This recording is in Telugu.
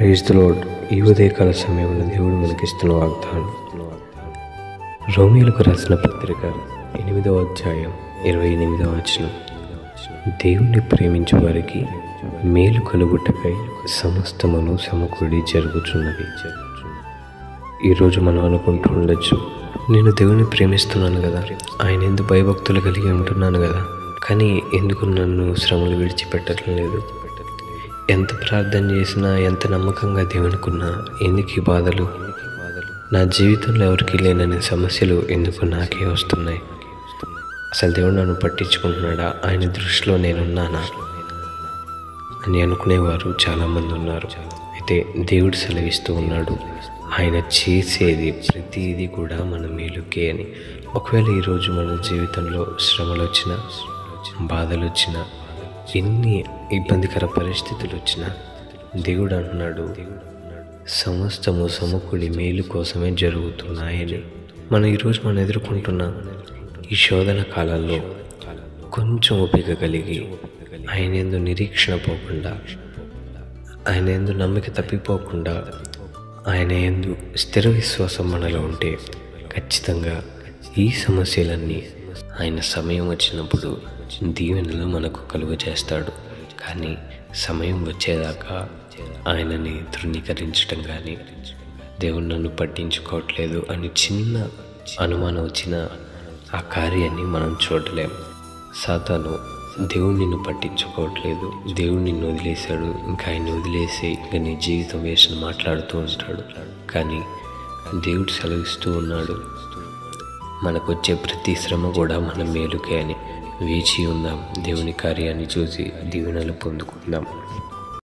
ప్రైజ్ ద లార్డ్ ఈ ఉదయకాల సమయంలో దేవుడు మనకిస్తున్న వాగ్దానం రోమిలకు రాసిన పత్రిక ఎనిమిదవ అధ్యాయం ఇరవై ఎనిమిదవ వచనం దేవుణ్ణి ప్రేమించే వారికి మేలు కలుగుటకై సమస్తమును సమకూడి జరుగుతున్నది ఈరోజు మనం అనుకుంటూ ఉండొచ్చు నేను దేవుని ప్రేమిస్తున్నాను కదా ఆయన ఎందుకు భయభక్తులు కలిగి ఉంటున్నాను కదా కానీ ఎందుకు నన్ను శ్రమలు విడిచిపెట్టడం లేదు ఎంత ప్రార్థన చేసినా ఎంత నమ్మకంగా దేవునికున్నా ఎందుకు ఈ బాధలు నా జీవితంలో ఎవరికి లేనని సమస్యలు ఎందుకు నాకే వస్తున్నాయి అసలు దేవుడు నన్ను పట్టించుకుంటున్నాడా ఆయన దృష్టిలో నేనున్నానా అని అనుకునేవారు చాలామంది ఉన్నారు అయితే దేవుడు సెలవిస్తూ ఉన్నాడు ఆయన చేసేది ప్రతిదీ కూడా మన మేలుకే అని ఒకవేళ ఈరోజు మన జీవితంలో శ్రమలు వచ్చినా బాధలు వచ్చినా ఎన్ని ఇబ్బందికర పరిస్థితులు వచ్చినా దేవుడు అంటున్నాడు సమస్తము సమకూడి మేలు కోసమే జరుగుతున్నాయని మనం ఈరోజు మనం ఎదుర్కొంటున్న ఈ శోధన కాలాల్లో కొంచెం ఓపిక కలిగి ఆయన ఎందు నిరీక్షణ పోకుండా ఆయన ఎందు నమ్మిక తప్పిపోకుండా ఆయన ఎందు స్థిర విశ్వాసం మనలో ఉంటే ఖచ్చితంగా ఈ సమస్యలన్నీ ఆయన సమయం వచ్చినప్పుడు దీవెనలు మనకు కలుగ చేస్తాడు కానీ సమయం వచ్చేదాకా ఆయనని తృణీకరించడం కానీ దేవుడు నన్ను పట్టించుకోవట్లేదు అని చిన్న అనుమానం వచ్చిన ఆ కార్యాన్ని మనం చూడలేం సాతాను దేవుడు నిన్ను పట్టించుకోవట్లేదు దేవుడు నిన్ను వదిలేశాడు ఇంకా ఆయన వదిలేసి ఇంకా నీ జీవితం వేసిన మాట్లాడుతూ ఉంటాడు కానీ దేవుడు సెలవిస్తూ ఉన్నాడు మనకు వచ్చే ప్రతి శ్రమ కూడా మన మేలుకే అని వేచి ఉందాం దేవుని కార్యాన్ని చూసి దీవెనలు పొందుకుందాం